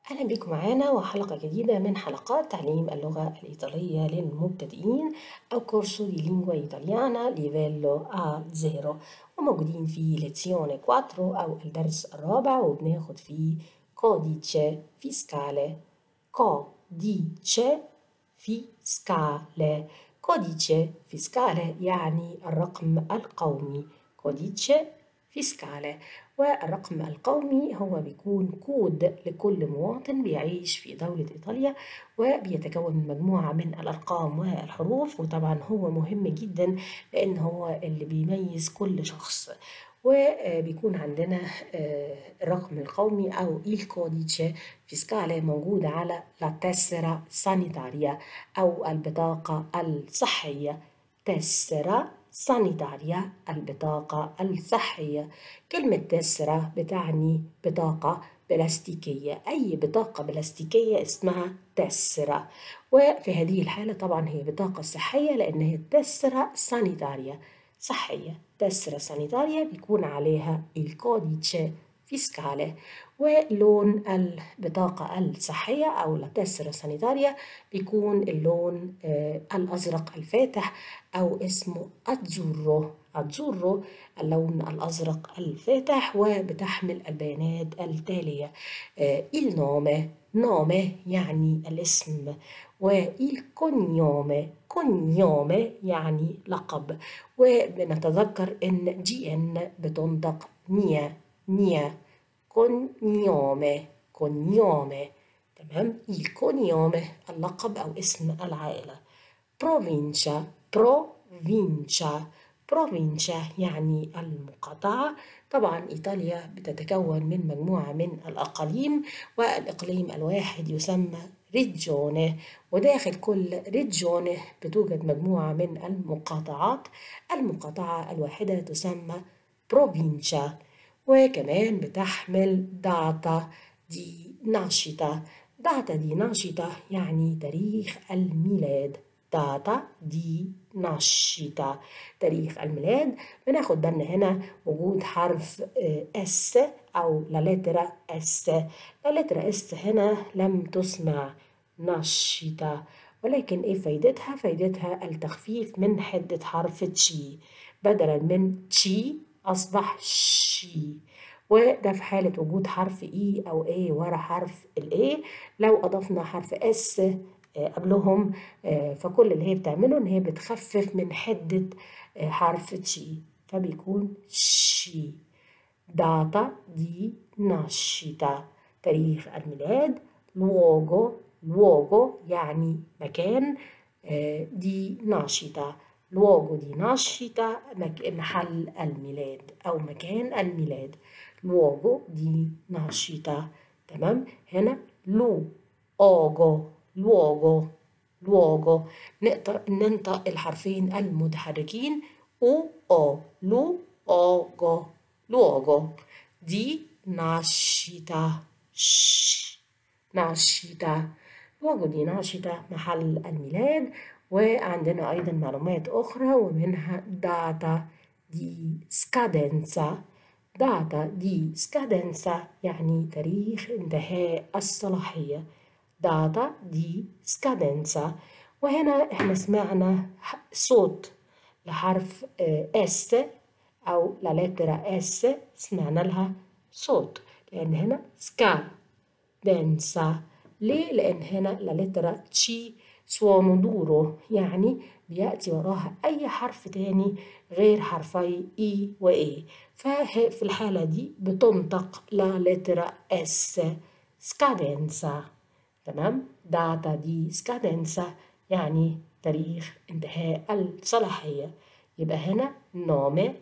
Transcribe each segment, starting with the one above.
أهلا بكم معانا وحلقة جديدة من حلقات تعليم اللغة الإيطالية للمبتدئين أو كورسو دي لينجوا إيطاليانا ليفيلو A0 وموجودين في ليزيوني 4 أو الدرس الرابع وبناخد فيه كوديتشي فيسكالي كوديتشي فيسكالي كوديتشي فيسكالي يعني الرقم القومي كوديتشي فيسكالي والرقم القومي هو بيكون كود لكل مواطن بيعيش في دولة إيطاليا وبيتكون من مجموعة من الأرقام والحروف وطبعا هو مهم جدا لأن هو اللي بيميز كل شخص وبيكون عندنا الرقم القومي أو il codice fiscale موجود على la tessera sanitaria أو البطاقة الصحية تسرة سانيتاريا البطاقة الصحية كلمة تسرة بتعني بطاقة بلاستيكية أي بطاقة بلاستيكية اسمها تسرة وفي هذه الحالة طبعا هي بطاقة صحية لأن هي تسرة سانيتاريا صحية تسرة سانيتاريا بيكون عليها الكوديتشي فيسكالي ولون البطاقة الصحية أو التسرة سانيتاريا بيكون اللون آه الأزرق الفاتح أو اسمه أتزورو أتزورو اللون الأزرق الفاتح وبتحمل البيانات التالية آه il nome nome يعني الاسم وإل كونيومي كونيومي يعني لقب وبنتذكر إن جي إن بتنطق نيا نيا كونيومي كونيومي تمام il cognome اللقب أو اسم العائلة بروفينشا بروفينشا بروفينشا يعني المقاطعة طبعا إيطاليا بتتكون من مجموعة من الأقاليم والإقليم الواحد يسمى ريجيوني وداخل كل ريجيوني بتوجد مجموعة من المقاطعات المقاطعة الواحدة تسمى بروفينشا وكمان بتحمل داتا دي ناشطة داتا دي ناشطة يعني تاريخ الميلاد داتا دي ناشطة تاريخ الميلاد بناخد بالنا هنا وجود حرف اس او لا لترا اس لا لترا اس هنا لم تسمع ناشطة ولكن ايه فايدتها فايدتها التخفيف من حدة حرف تشي بدلا من تشي أصبح شي وده في حالة وجود حرف إي أو إيه ورا حرف الإيه لو أضفنا حرف إس قبلهم فكل اللي هي بتعمله إن هي بتخفف من حدة حرف تشي فبيكون شي داتا دي ناشطة تاريخ الميلاد لوجو لوجو يعني مكان دي ناشطة luogo di nascita محل الميلاد أو مكان الميلاد luogo di nascita تمام هنا لو اوجو luogo luogo نقدر ننطق الحرفين المتحركين او او لو اوجو luogo di nascita ش nascita luogo di nascita محل الميلاد وعندنا أيضا معلومات أخرى ومنها داتا دي سكادنسا داتا دي سكادنسا يعني تاريخ انتهاء الصلاحية داتا دي سكادنسا وهنا احنا سمعنا صوت لحرف اس أو لترة اس سمعنا لها صوت لأن هنا سكا دنسا ليه؟ لأن هنا لترة تشي suono duro يعني بيأتي وراها أي حرف تاني غير حرفي إي وإي ففي الحالة دي بتنطق لا لترا اس سكادنسا تمام داتا دي سكادنسا يعني تاريخ انتهاء الصلاحية يبقى هنا نومي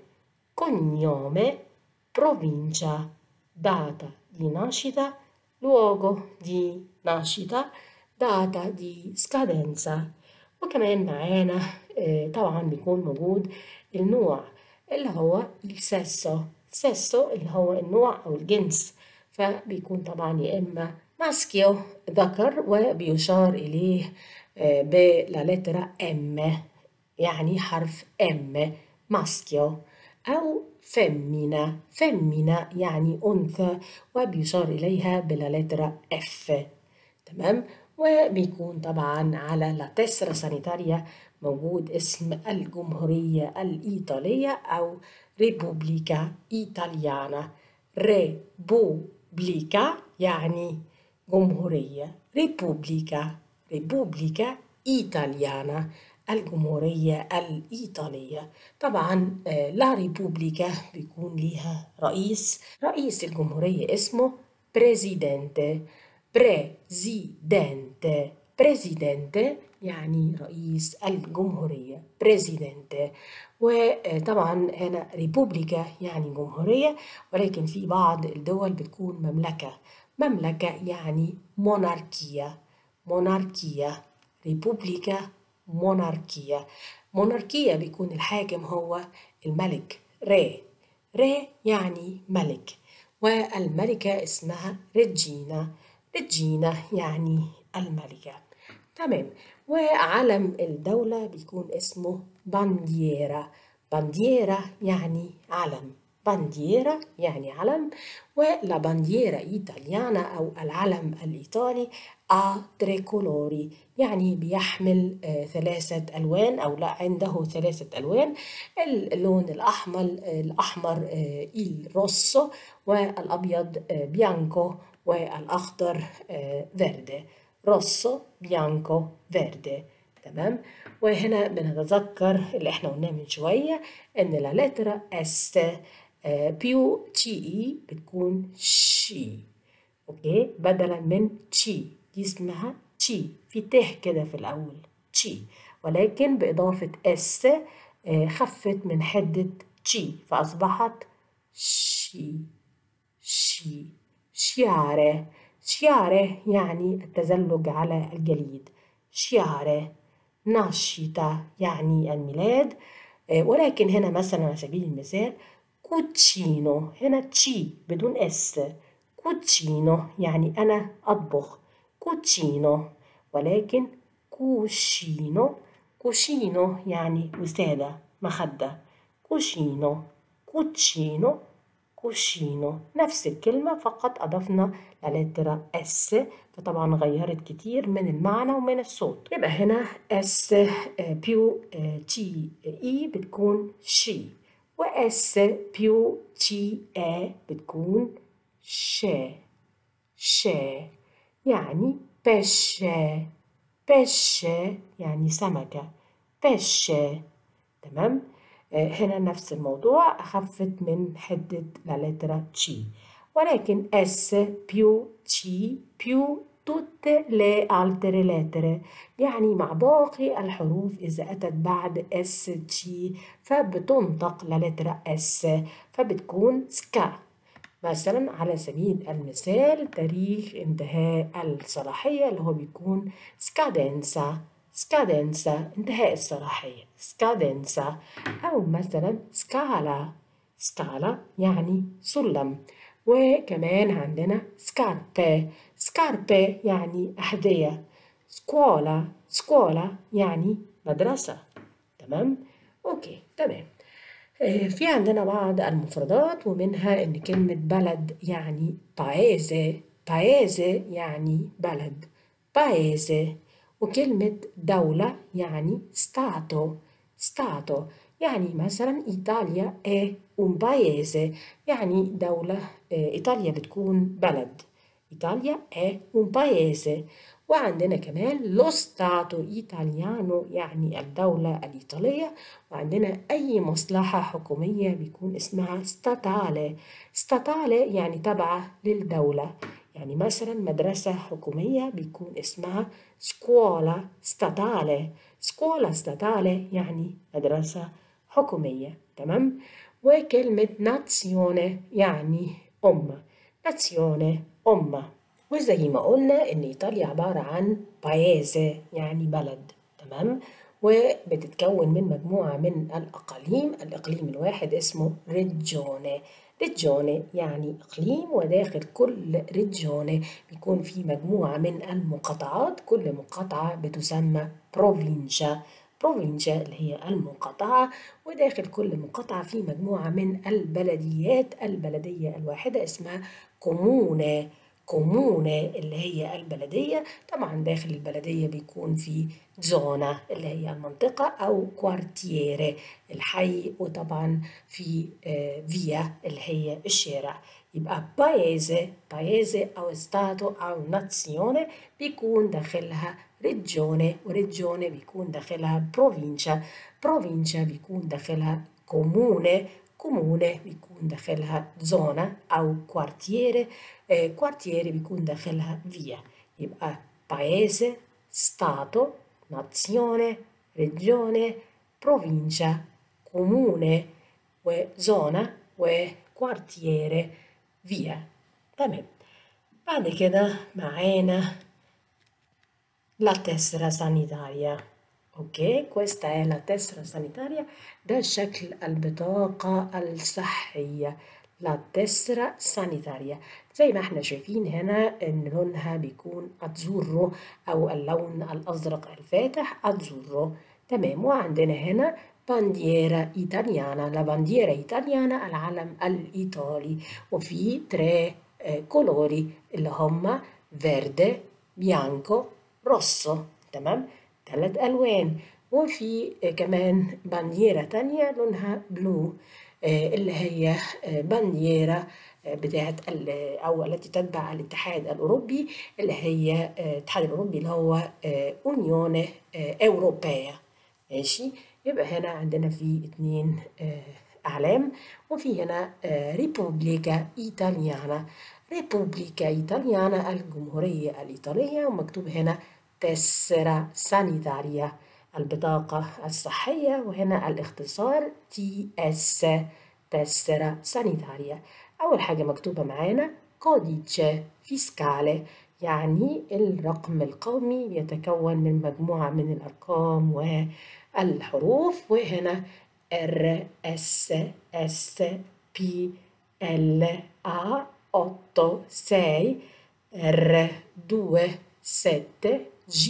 كونيومي provincia data di nascita luogo di nascita داتا دي سكادنسا وكمان معانا طبعا بيكون موجود النوع اللي هو السيسو سيسو اللي هو النوع أو الجنس فبيكون طبعا يا إما ماسكيو ذكر وبيشار إليه بلا لترة إم يعني حرف إم ماسكيو أو فمنا فمنا يعني أنثى وبيشار إليها باللترة F تمام وبيكون طبعا على لا تسرا سانيتاريا موجود اسم الجمهورية الإيطالية أو ريبوبليكا إيطاليانا ريبوبليكا يعني جمهورية ريبوبليكا ريبوبليكا إيطاليانا الجمهورية الإيطالية طبعا لا ريبوبليكا بيكون ليها رئيس رئيس الجمهورية اسمه بريزيدنت بريزيدنت بريزيدنت يعني رئيس الجمهورية بريزيدنت وطبعا هنا ريبوبليكا يعني جمهورية ولكن في بعض الدول بتكون مملكة مملكة يعني موناركية موناركية ريبوبليكا موناركية موناركية بيكون الحاكم هو الملك ري ري يعني ملك والملكة اسمها ريجينا ريجينا يعني الملكة تمام وعلم الدولة بيكون اسمه بانديرا بانديرا يعني علم بانديرا يعني علم ولا بانديرا إيطاليانا أو العلم الإيطالي a tre colori يعني بيحمل آه ثلاثة ألوان أو لا عنده ثلاثة ألوان اللون الأحمر الأحمر آه الروسو والأبيض آه بيانكو والأخضر فيردي روسو بيانكو فيردي تمام وهنا بنتذكر اللي احنا قلناه من شوية ان لا لترا اس بيو تي اي بتكون شي اوكي بدلا من تشي دي اسمها تشي في ته كده في الاول تشي ولكن باضافة اس خفت من حدة تشي فاصبحت شي شي شيارة شيارة يعني التزلج على الجليد شيارة ناشيتا يعني الميلاد ولكن هنا مثلا على سبيل المثال كوتشينو هنا تشي بدون اس كوتشينو يعني أنا أطبخ كوتشينو ولكن كوشينو كوشينو يعني وسادة مخدة كوشينو كوتشينو كوشينو نفس الكلمة فقط أضفنا للترا اس فطبعا غيرت كتير من المعنى ومن الصوت يبقى هنا اس بيو تي اي بتكون شي واس بيو تي اي بتكون شا شا يعني بشا بشا يعني سمكة بشا تمام هنا نفس الموضوع أخفت من حدة لترا تشي ولكن اس بيو تشي بيو tutte le altre lettere يعني مع باقي الحروف إذا أتت بعد اس تشي فبتنطق للترا اس فبتكون سكا مثلا على سبيل المثال تاريخ انتهاء الصلاحية اللي هو بيكون سكادنسا سكادنسا انتهاء الصلاحية سكادنسا أو مثلا سكالا سكالا يعني سلم وكمان عندنا سكاربي سكاربي يعني أحذية سكولا سكولا يعني مدرسة تمام أوكي تمام في عندنا بعض المفردات ومنها إن كلمة بلد يعني بايزي بايزي يعني بلد بايزي وكلمة دولة يعني ستاتو ستاتو يعني مثلا إيطاليا è un paese يعني دولة إيطاليا بتكون بلد إيطاليا è un paese وعندنا كمان لو ستاتو إيطاليانو يعني الدولة الإيطالية وعندنا أي مصلحة حكومية بيكون اسمها ستاتالي ستاتالي يعني تابعة للدولة يعني مثلا مدرسة حكومية بيكون اسمها سكولا ستاتالي سكولا ستاتالي يعني مدرسة حكومية تمام وكلمة ناتسيوني يعني أمة ناتسيوني أمة وزي ما قلنا إن إيطاليا عبارة عن بايزي يعني بلد تمام وبتتكون من مجموعة من الأقاليم الإقليم الواحد اسمه ريجوني ريجوني يعني إقليم وداخل كل ريجوني بيكون في مجموعة من المقاطعات كل مقاطعة بتسمى بروفينشا بروفينشا اللي هي المقاطعة وداخل كل مقاطعة في مجموعة من البلديات البلدية الواحدة اسمها كومونة كومونة اللي هي البلدية طبعا داخل البلدية بيكون في زونا اللي هي المنطقة أو كوارتيري الحي وطبعا في فيا اللي هي الشارع يبقى بايزي بايزي أو ستاتو أو نازيوني بيكون داخلها ريجيوني وريجيوني بيكون داخلها بروفينشا بروفينشا بيكون داخلها كوموني كومونة بيكون داخلها زونا أو كوارتيري آه كوارتيري بيكون داخلها فيا يبقى paese, stato, nazione, regione, provincia, comune وزونة وكوارتيري فيا تمام بعد كده معانا la tessera sanitaria اوكي questa è la tessera sanitaria ده شكل البطاقة الصحية la tessera sanitaria زي ما احنا شايفين هنا ان لونها بيكون اتزورو او اللون الازرق الفاتح اتزورو تمام وعندنا هنا بانديرا ايطاليانا لا بانديرا ايطاليانا العلم الايطالي وفي تري كولوري اللي هما فيردي بيانكو روسو تمام ثلاث ألوان وفي كمان بانديرة تانية لونها بلو اللي هي بانديرة بتاعت أو التي تتبع الاتحاد الأوروبي اللي هي الاتحاد الأوروبي اللي هو أونيون أوروبية ماشي يبقى هنا عندنا في اتنين أعلام وفي هنا ريبوبليكا إيطاليانا ريبوبليكا إيطاليانا الجمهورية الإيطالية ومكتوب هنا تسرة سانيتاريا البطاقة الصحية وهنا الاختصار تي اس تسرة سانيتاريا أول حاجة مكتوبة معانا كوديتش فيسكالي يعني الرقم القومي يتكون من مجموعة من الأرقام والحروف وهنا R S S P L A 8 6 R 2 7 G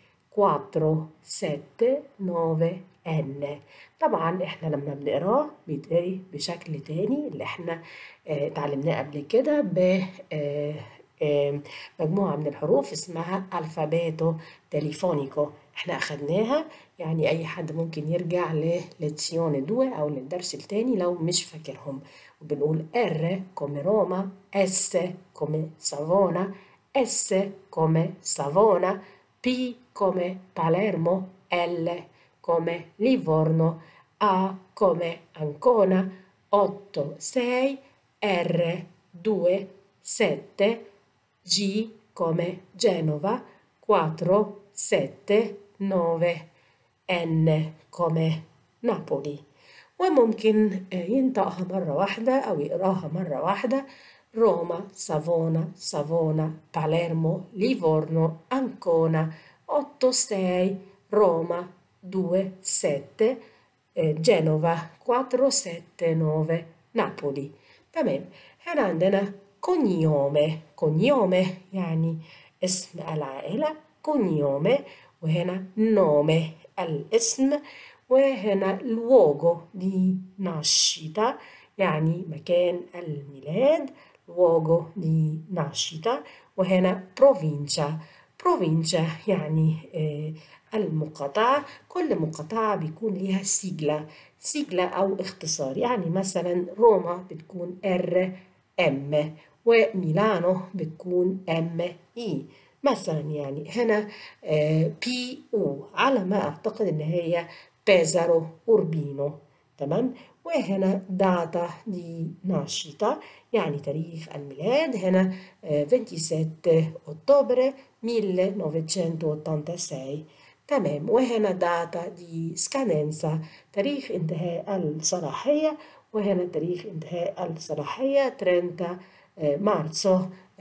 4 7 9 N طبعا احنا لما بنقراه بيتقري بشكل تاني اللي احنا اه اتعلمناه قبل كده ب اه اه مجموعة من الحروف اسمها الفابيتو تليفونيكو احنا اخدناها يعني اي حد ممكن يرجع لليزيوني دو او للدرس التاني لو مش فاكرهم وبنقول R come Roma S come Savona S come Savona P come Palermo L come Livorno A come Ancona 8 6 R 2 7 G come Genova 4 7 9 N come نابولي وممكن ينطقها مرة واحدة أو يقراها مرة واحدة روما سافونا سافونا باليرمو ليفورنو أنكونا 8 6 روما 2 7 جنوفا 4 7 9 نابولي تمام هنا عندنا كونيومي كونيومي يعني اسم العائلة كونيومي وهنا نومي الاسم وهنا luogo di nascita يعني مكان الميلاد luogo di nascita وهنا provincia provincia يعني المقاطعة كل مقاطعة بيكون ليها سيجلة سيجلة أو اختصار يعني مثلا روما بتكون ار ام وميلانو بتكون ام اي مثلا يعني هنا بي او على ما اعتقد ان هي بيزارو اوربينو تمام وهنا داتا دي ناشطة يعني تاريخ الميلاد هنا 27 ottobre 1986 تمام وهنا داتا دي سكاننسا تاريخ انتهاء الصلاحية وهنا تاريخ انتهاء الصلاحية 30 مارسو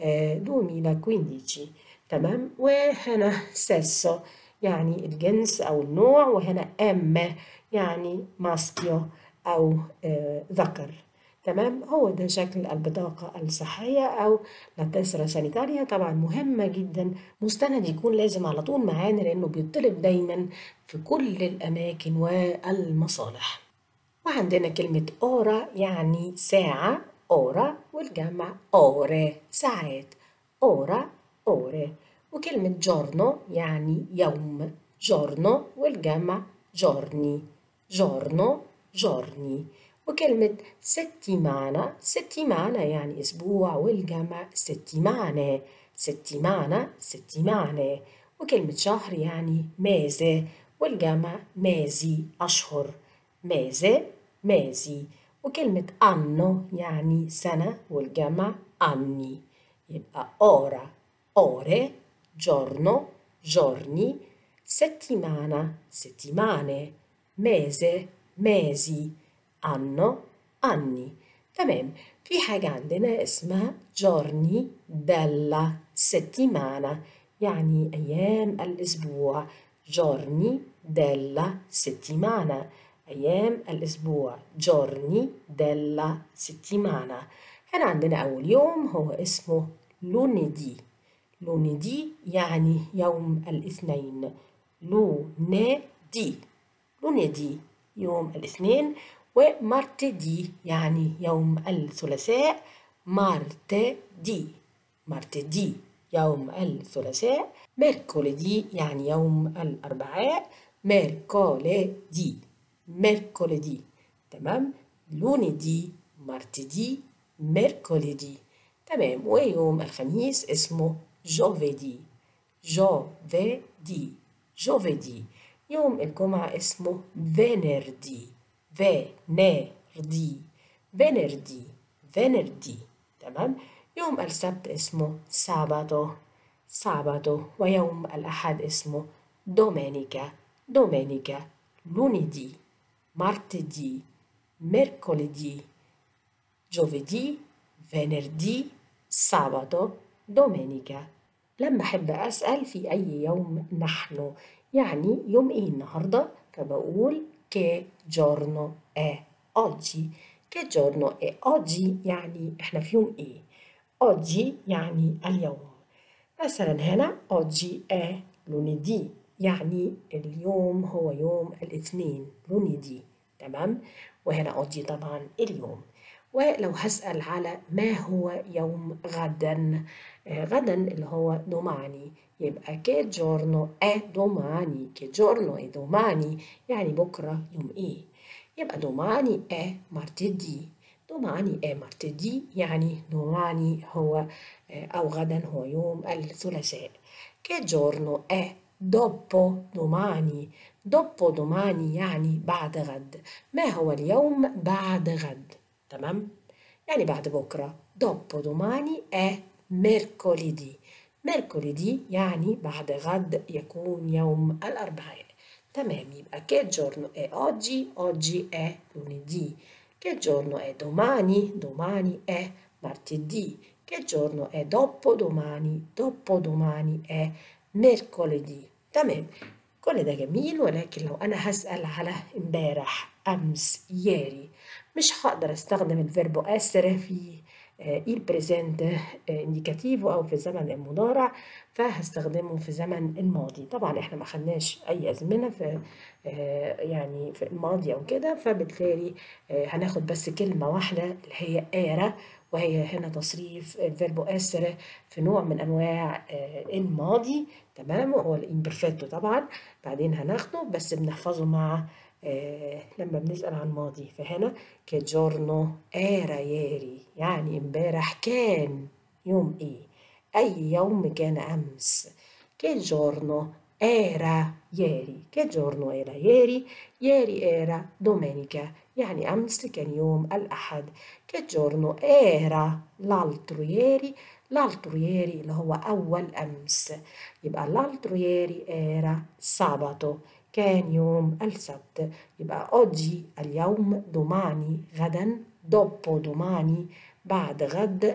2015 تمام وهنا سيسو يعني الجنس أو النوع وهنا أم يعني ماسكيو أو آه ذكر تمام هو ده شكل البطاقة الصحية أو لا سانيتاريا طبعا مهمة جدا مستند يكون لازم على طول معانا لأنه بيطلب دايما في كل الأماكن والمصالح وعندنا كلمة أورا يعني ساعة أورا والجمع أوري ساعات أورا أوري وكلمة جورنو يعني يوم جورنو والجمع جورني جورنو جورني وكلمة ستيمانا ستيمانا يعني أسبوع والجمع ستيمانة ستيمانا ستيمانة وكلمة شهر يعني ميزة والجمع ميزي أشهر ميزة ميزي وكلمة أنو يعني سنة والجمع أني يبقى أورا أوري giorno giorni settimana settimane mese mesi anno anni تمام في حاجة عندنا اسمها giorni della settimana يعني أيام الأسبوع giorni della settimana أيام الأسبوع giorni della settimana هنا عندنا أول يوم هو اسمه lunedì lunedì يعني يوم الاثنين lunedì lunedì يوم الاثنين ومارتدي يعني يوم الثلاثاء martedì martedì يوم الثلاثاء mercoledì يعني يوم الأربعاء mercoledì mercoledì تمام lunedì martedì mercoledì تمام ويوم الخميس اسمه giovedì giovedì giovedì يوم الجمعة اسمه venerdì venerdì venerdì venerdì تمام يوم السبت اسمه sabato sabato ويوم الأحد اسمه domenica domenica lunedì martedì mercoledì giovedì venerdì sabato domenica لما أحب أسأل في أي يوم نحن يعني يوم إيه النهاردة فبقول che giorno è oggi che giorno è oggi يعني إحنا في يوم إيه oggi يعني اليوم مثلا هنا oggi è lunedì يعني اليوم هو يوم الاثنين lunedì تمام وهنا oggi طبعا اليوم ولو هسأل على ما هو يوم غدا غدا اللي هو دوماني يبقى che giorno è domani che giorno è domani يعني بكرة يوم ايه يبقى domani è martedì domani è martedì يعني domani هو أو غدا هو يوم الثلاثاء che giorno è dopo domani dopo domani يعني بعد غد ما هو اليوم بعد غد تمام يعني بعد بكرة dopo domani è mercoledì mercoledì يعني بعد غد يكون يوم الأربعاء تمام يبقى che giorno è oggi oggi è lunedì che giorno è domani domani è martedì che giorno è dopo domani dopo domani è mercoledì تمام كل ده جميل ولكن لو أنا هسأل على امبارح أمس ياري مش هقدر استخدم الفيربو اسere في il presente indicativo أو في الزمن المضارع فهستخدمه في زمن الماضي طبعا احنا ما خدناش أي أزمنة في يعني في الماضي أو كده فبالتالي هناخد بس كلمة واحدة اللي هي era وهي هنا تصريف الفيربو اسere في نوع من أنواع الماضي تمام وهو الامبرفيتو طبعا بعدين هناخده بس بنحفظه مع آه لما بنسأل عن ماضي فهنا che giorno era ieri يعني امبارح كان يوم ايه أي يوم كان أمس che giorno era ieri che giorno era ieri ieri era domenica يعني أمس كان يوم الأحد che giorno era l'altro ieri l'altro ieri اللي هو أول أمس يبقى l'altro ieri era sabato كان يوم السبت يبقى oggi اليوم domani غدا dopo domani بعد غد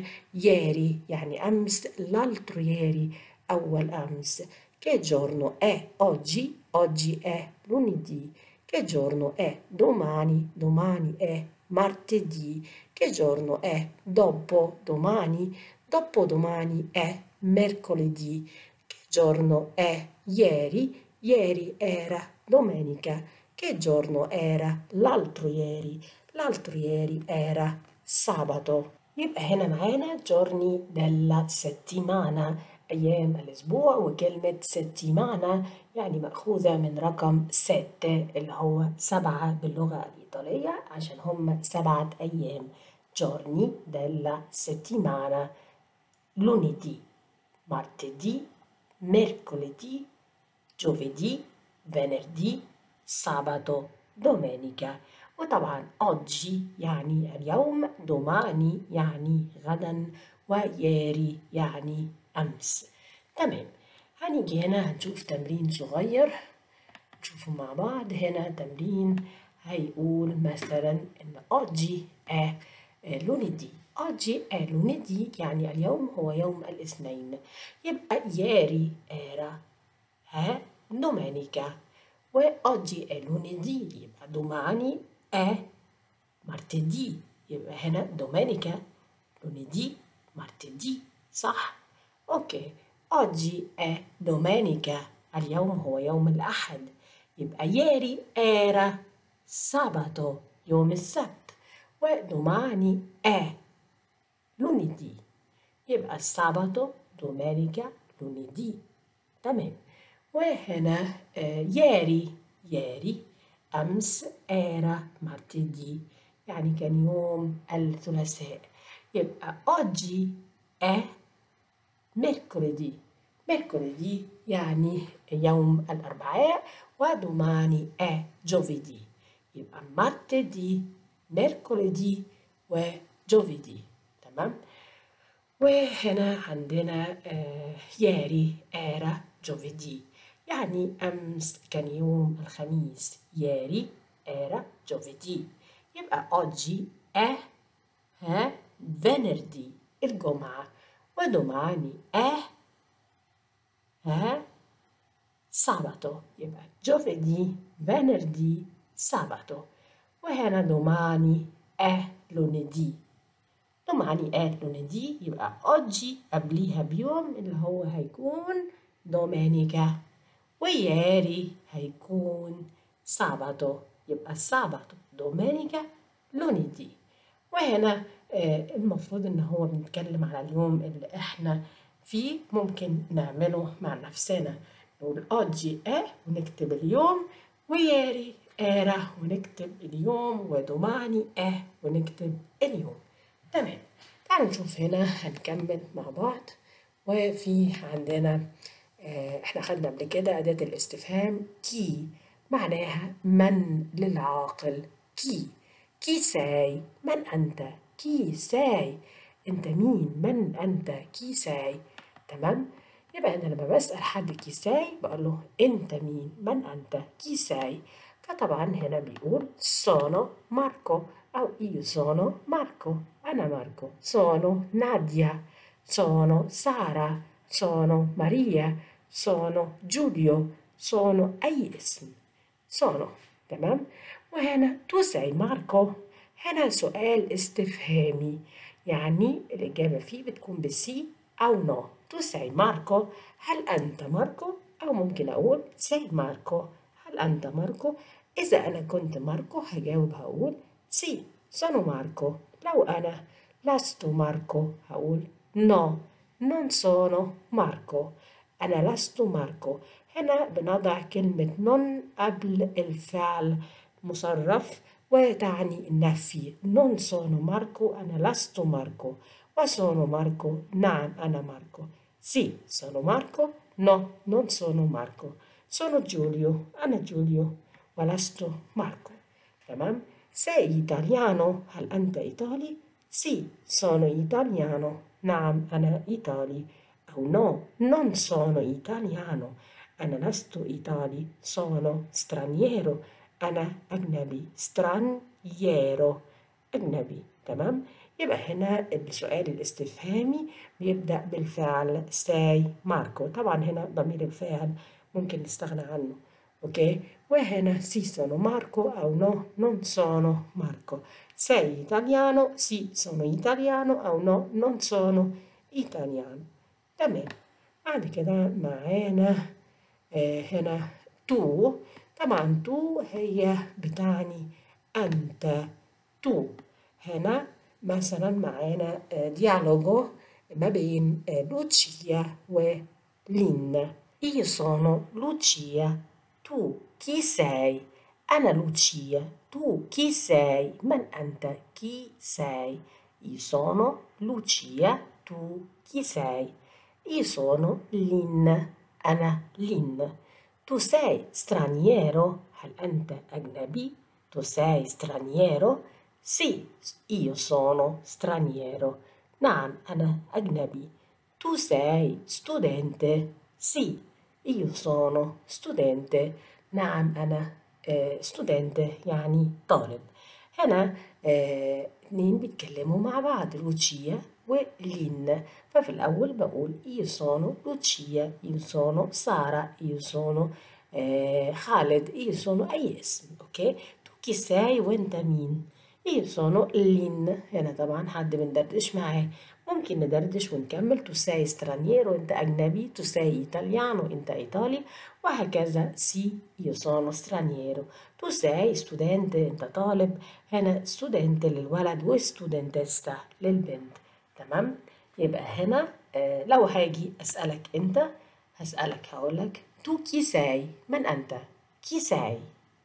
وياري يعني أمس l'altro ieri أول أمس che giorno è oggi oggi è lunedì che giorno è domani domani è martedì. Che giorno è? Dopo domani. Dopodomani è mercoledì. Che giorno è? Ieri. Ieri era domenica. Che giorno era? L'altro ieri. L'altro ieri era sabato. يبقى هنا معانا جورني della settimana أيام الأسبوع وكلمة settimana يعني مأخوذة من رقم ستة اللي هو سبعة باللغة الإيطالية عشان هم سبعة أيام giorni della settimana lunedì, martedì, mercoledì, giovedì, venerdì, sabato, domenica وطبعا oggi يعني اليوم domani يعني غدا وياري يعني أمس تمام هنيجي هنا هنشوف تمرين صغير نشوفه مع بعض هنا تمرين هيقول مثلا إن oggi è lunedì oggi è lunedì يعني اليوم هو يوم الاثنين يبقى ieri era è domenica وoggi è lunedì يبقى domani è martedì يبقى هنا domenica lunedì martedì صح اوكي oggi è domenica اليوم هو يوم الأحد يبقى ieri era sabato يوم السبت وdomani è lunedì يبقى sabato domenica lunedì تمام وهنا آه ieri ieri أمس era martedì يعني كان يوم الثلاثاء يبقى oggi è mercoledì mercoledì يعني يوم الأربعاء وdomani è giovedì يبقى martedì mercoledì وجوفيدي تمام وهنا عندنا آه ياري era giovedì يعني أمس كان يوم الخميس ياري era giovedì يبقى oggi è ها venerdì الجمعة وdomani è ها sabato يبقى giovedì venerdì sabato وهنا domani è lunedì domani è lunedì يبقى oggi قبليها بيوم اللي هو هيكون domenica وياري هيكون sabato يبقى sabato domenica lunedì وهنا آه المفروض ان هو بنتكلم على اليوم اللي احنا فيه ممكن نعمله مع نفسنا نقول oggi è ونكتب اليوم وياري era ونكتب اليوم وdomani è ونكتب اليوم تمام تعالوا نشوف هنا هنكمل مع بعض وفي عندنا اه احنا خدنا قبل كده أداة الاستفهام كي معناها من للعاقل كي كي ساي من أنت كي ساي أنت مين من أنت كي ساي تمام يبقى أنا لما بسأل حد كي ساي بقول له أنت مين من أنت كي ساي فطبعا هنا بيقول sono ماركو أو io sono ماركو أنا ماركو sono ناديا sono سارة sono ماريا sono جوليو sono أي اسم sono تمام وهنا تو ساي ماركو هنا سؤال استفهامي يعني الإجابة فيه بتكون بسي أو نو تو ساي ماركو هل أنت ماركو أو ممكن أقول ساي ماركو هل أنت ماركو إذا أنا كنت ماركو هجاوب هقول سي sono ماركو لو أنا لست ماركو هقول no non sono ماركو أنا لست ماركو هنا بنضع كلمة non قبل الفعل مصرف وتعني النفي non sono ماركو أنا لست ماركو وsono ماركو نعم أنا ماركو sì sono ماركو no non sono ماركو sono جوليو أنا جوليو ولست ماركو تمام sei italiano هل أنت إيطالي sì sono italiano نعم أنا إيطالي أو no non sono italiano أنا لست إيطالي sono straniero أنا أجنبي straniero أجنبي تمام يبقى هنا السؤال الاستفهامي بيبدأ بالفعل ساي ماركو طبعا هنا ضمير الفاعل ممكن نستغنى عنه اوكي وهنا سي sono ماركو او نو non sono ماركو sei italiano sì sono italiano أو no non sono italiano تمام بعد كده معانا آه هنا تو طبعا تو هي بتعني أنت تو هنا مثلا معانا آه ديالوجو ما بين آه لوتشيا ولين Io sono Lucia tu chi sei أنا لوتشيا tu chi sei من أنت chi sei Io sono Lucia tu chi sei Io sono Lin أنا لين Tu sei straniero هل أنت أجنبي Tu sei straniero Sì io sono straniero نعم أنا أجنبي Tu sei studente Sì io sono studente نعم أنا studente يعني طالب هنا اتنين بيتكلموا مع بعض لوتشيا ولين ففي الأول بقول io sono لوتشيا io sono سارة io sono خالد io sono أي اسم أوكي تو كي ساي وأنت مين io sono لين هنا طبعا حد بندردش معاه ممكن ندردش ونكمل تو ساي straniero انت اجنبي تو ساي ايطاليانو انت ايطالي وهكذا سي io sono straniero تو ساي studente انت طالب هنا studente للولد وستودنتستا للبنت تمام يبقى هنا آه لو هاجي اسالك انت هسالك هقولك تو كي ساي من انت كي ساي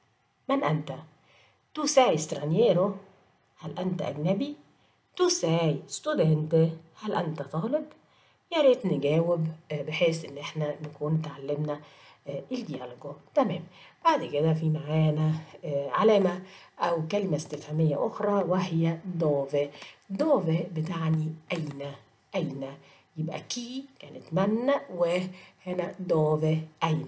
من انت تو ساي straniero هل انت اجنبي تو ساي ستودنت هل أنت طالب؟ يا ريت نجاوب بحيث إن إحنا نكون اتعلمنا الديالوجو تمام بعد كده في معانا علامة أو كلمة استفهامية أخرى وهي دوفي دوفي بتعني أين أين يبقى كي كانت من وهنا دوفي أين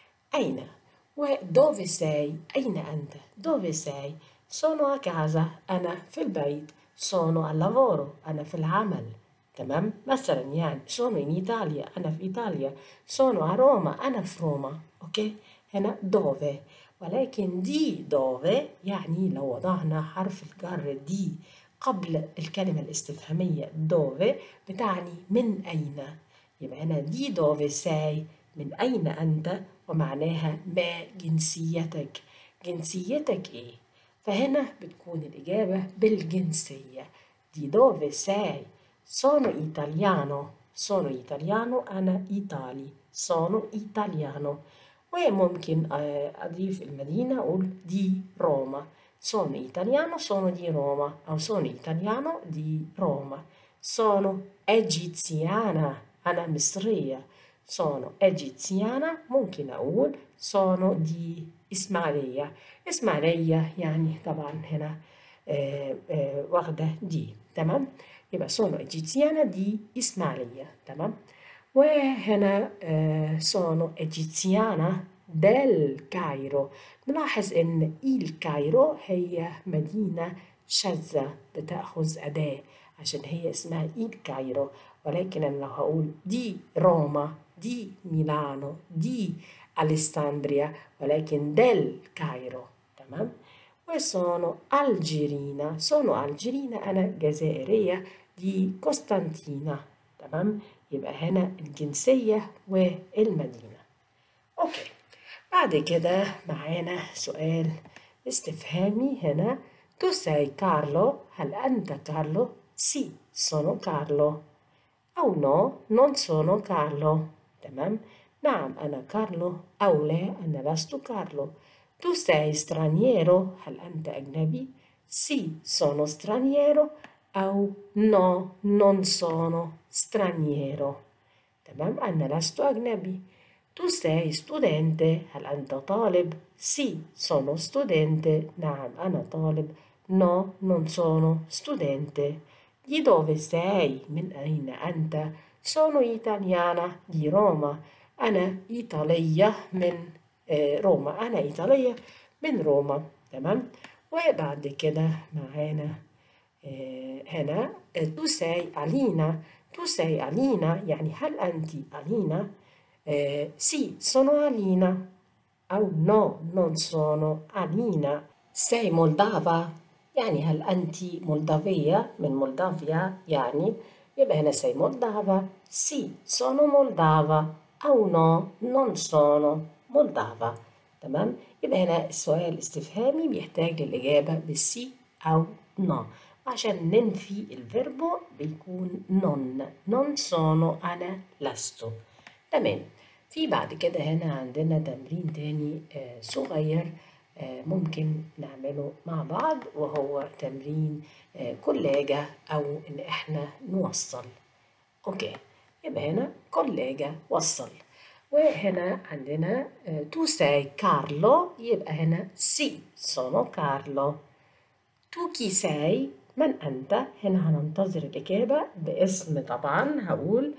أين ودوفي ساي أين أنت دوفي ساي sono a casa أنا في البيت sono al lavoro أنا في العمل تمام مثلا يعني sono in Italia أنا في إيطاليا sono a Roma أنا في روما أوكي هنا dove ولكن دي dove يعني لو وضعنا حرف الجر دي قبل الكلمة الاستفهامية dove بتعني من أين يبقى هنا دي dove sei من أين أنت ومعناها ما جنسيتك جنسيتك إيه فهنا بتكون الإجابة بالجنسية دي dove sei sono italiano sono italiano أنا إيطالي sono italiano وممكن أضيف المدينة أقول دي روما sono italiano sono di Roma أو sono italiano di Roma sono egiziana أنا مصرية sono egiziana ممكن أقول sono di إسماعيلية إسماعيلية يعني طبعا هنا آآ آآ واخدة دي تمام يبقى sono egiziana di إسماعيلية تمام وهنا sono egiziana del كايرو نلاحظ إن الكايرو هي مدينة شاذة بتأخذ أداة عشان هي اسمها الكايرو ولكن أنا لو هقول دي روما دي ميلانو دي أليساندريا ولكن del كايرو تمام وسونو ألجيرينا سونو ألجيرينا أنا جزائرية دي قسطنطينة تمام يبقى هنا الجنسية والمدينة أوكي بعد كده معانا سؤال استفهامي هنا تو ساي كارلو هل أنت كارلو؟ سي sono كارلو أو نو non sono كارلو تمام نعم أنا كارلو أو لا أنا لست كارلو Tu sei straniero هل أنت أجنبي؟ Sì, sono straniero أو no, non sono straniero تمام أنا لست أجنبي Tu sei studente هل أنت طالب؟ Sì, sono studente نعم أنا طالب No, non sono studente Di dove sei؟ من أين أنت؟ Sono italiana di Roma أنا إيطالية من روما أنا إيطالية من روما تمام وبعد كده معانا هنا تو ساي ألينا تو ساي ألينا يعني هل أنت ألينا سي sono ألينا أو no non sono ألينا sei moldava يعني هل أنت مولدافية من مولدافيا يعني يبقى هنا sei moldava sì sono moldava أو no non sono moldava تمام يبقى هنا السؤال الاستفهامي بيحتاج للإجابة بالسي أو no عشان ننفي الفيربو بيكون non non sono أنا لست تمام في بعد كده هنا عندنا تمرين تاني آه صغير آه ممكن نعمله مع بعض وهو تمرين آه كولاجة أو إن إحنا نوصل أوكي يبقى هنا كولاجة وصل وهنا عندنا تو ساي كارلو يبقى هنا سي سونو كارلو تو كي ساي من أنت هنا هننتظر الإجابة باسم طبعا هقول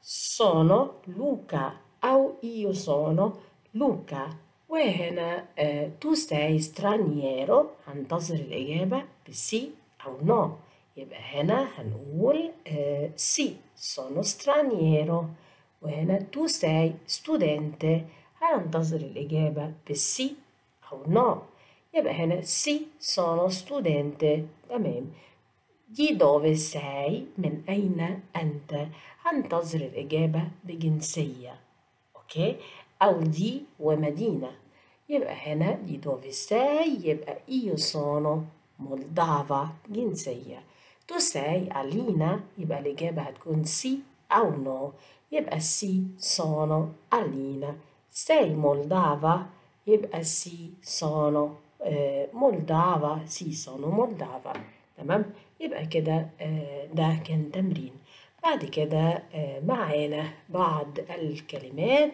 sono لوكا أو io sono لوكا وهنا آه tu sei straniero هنتظر الإجابة بسي أو نو يبقى هنا هنقول آه سي sono straniero وهنا tu sei studente هننتظر الإجابة بالسي أو نو يبقى هنا سي sono studente تمام دي dove sei من أين أنت هنتظر الإجابة بجنسية أوكي أو دي ومدينة يبقى هنا دي dove sei يبقى io sono مولدافا جنسية تو sei ألينا يبقى الإجابة هتكون سي أو نو يبقى سي sono ألينا sei مولدافا يبقى سي sono آه مولدافا سي sono مولدافا تمام يبقى كده آه ده كان تمرين بعد كده آه معانا بعض الكلمات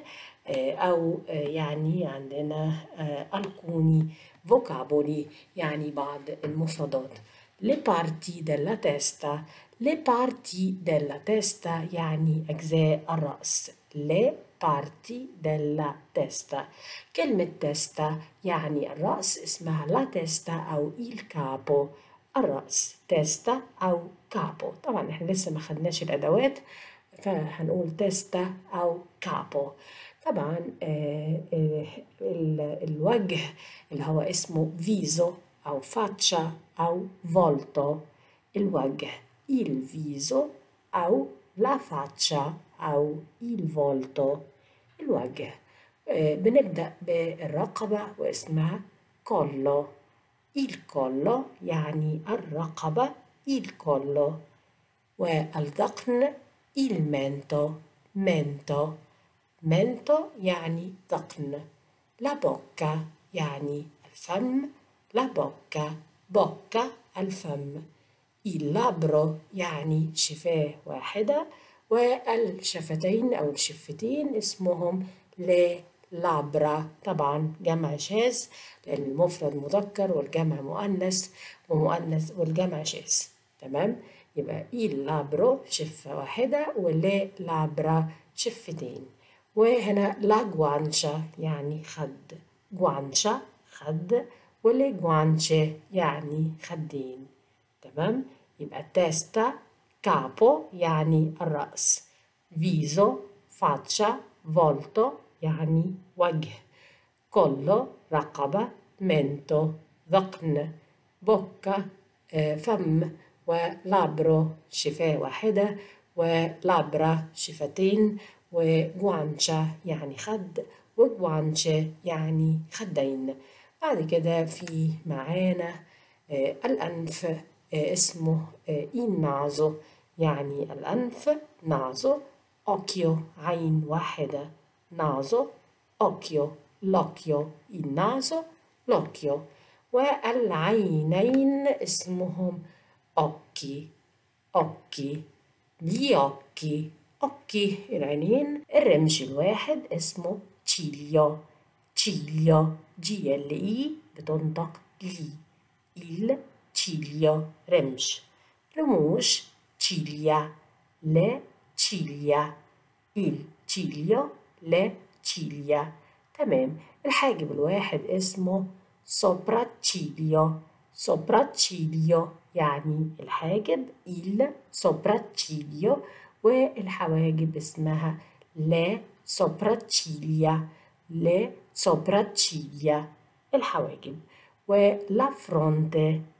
أو يعني عندنا alcuni vocaboli يعني بعض المفردات le parti della testa le parti della testa يعني أجزاء الرأس le parti della testa كلمة testa يعني الرأس اسمها la testa أو il capo الرأس تيستا أو كابو طبعا احنا لسه ما خدناش الأدوات فهنقول تيستا أو كابو طبعا آه الوجه اللي هو اسمه فيزو أو فاتشا أو فولتو الوجه il viso أو la faccia أو il volto الوجه آه بنبدأ بالرقبة واسمها كولو il collo يعني الرقبة il collo والذقن il mento mento mento يعني ذقن la bocca يعني الفم la bocca bocca الفم il labbro يعني شفاه واحدة والشفتين أو الشفتين اسمهم le لابرا طبعا جمع شاذ لأن المفرد مذكر والجمع مؤنث ومؤنث والجمع شاذ تمام يبقى إيل لابرو شفة واحدة ولا لابرا شفتين وهنا لا جوانشا يعني خد جوانشا خد ولا جوانشي يعني خدين تمام يبقى تيستا كابو يعني الرأس فيزو فاتشا فولتو يعني وجه كولو رقبة منتو ذقن بوكا فم ولابرو شفاه واحدة ولابرا شفتين وجوانشا يعني خد وجوانشة يعني خدين بعد كده في معانا الأنف اسمه النازو يعني الأنف نازو أوكيو عين واحدة naso, occhio, l'occhio, il naso, l'occhio والعينين اسمهم occhi, occhi, gli occhi, occhi العينين الرمش الواحد اسمه ciglio, ciglio, G L E بتنطق لي il ciglio رمش رموش ciglia, le ciglia, il ciglio le ciglia تمام الحاجب الواحد اسمه sopracciglio sopracciglio يعني الحاجب il sopracciglio والحواجب اسمها le sopracciglia le sopracciglia الحواجب ولا فرونتي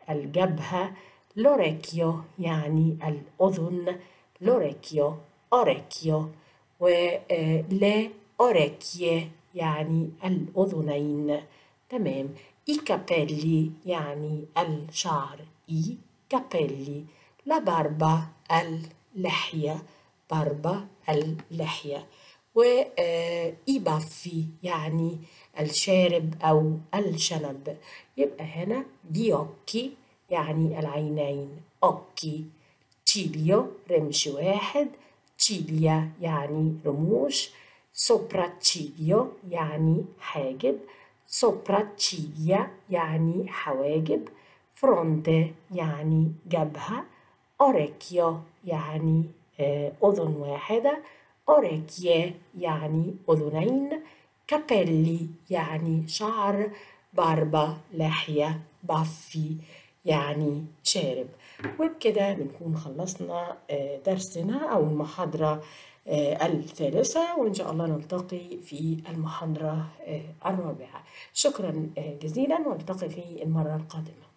الجبهة l'orecchio يعني الأذن l'orecchio orecchio و le orecchie يعني الأذنين تمام i capelli يعني الشعر i capelli la barba اللحية barba اللحية وإي بافي يعني الشارب أو الشنب يبقى هنا دي أوكي يعني العينين أوكي تشيبيو رمش واحد تشيبيا يعني رموش سوبراتشيبيو يعني حاجب سوبراتشيبيا يعني حواجب فرونتي يعني جبهة أوريكيو يعني أذن واحدة أوريكيه يعني أذنين كابيلي يعني شعر باربا لحية بافي يعني شارب وبكده بنكون خلصنا درسنا أو المحاضرة الثالثة وإن شاء الله نلتقي في المحاضرة الرابعة شكرا جزيلا ونلتقي في المرة القادمة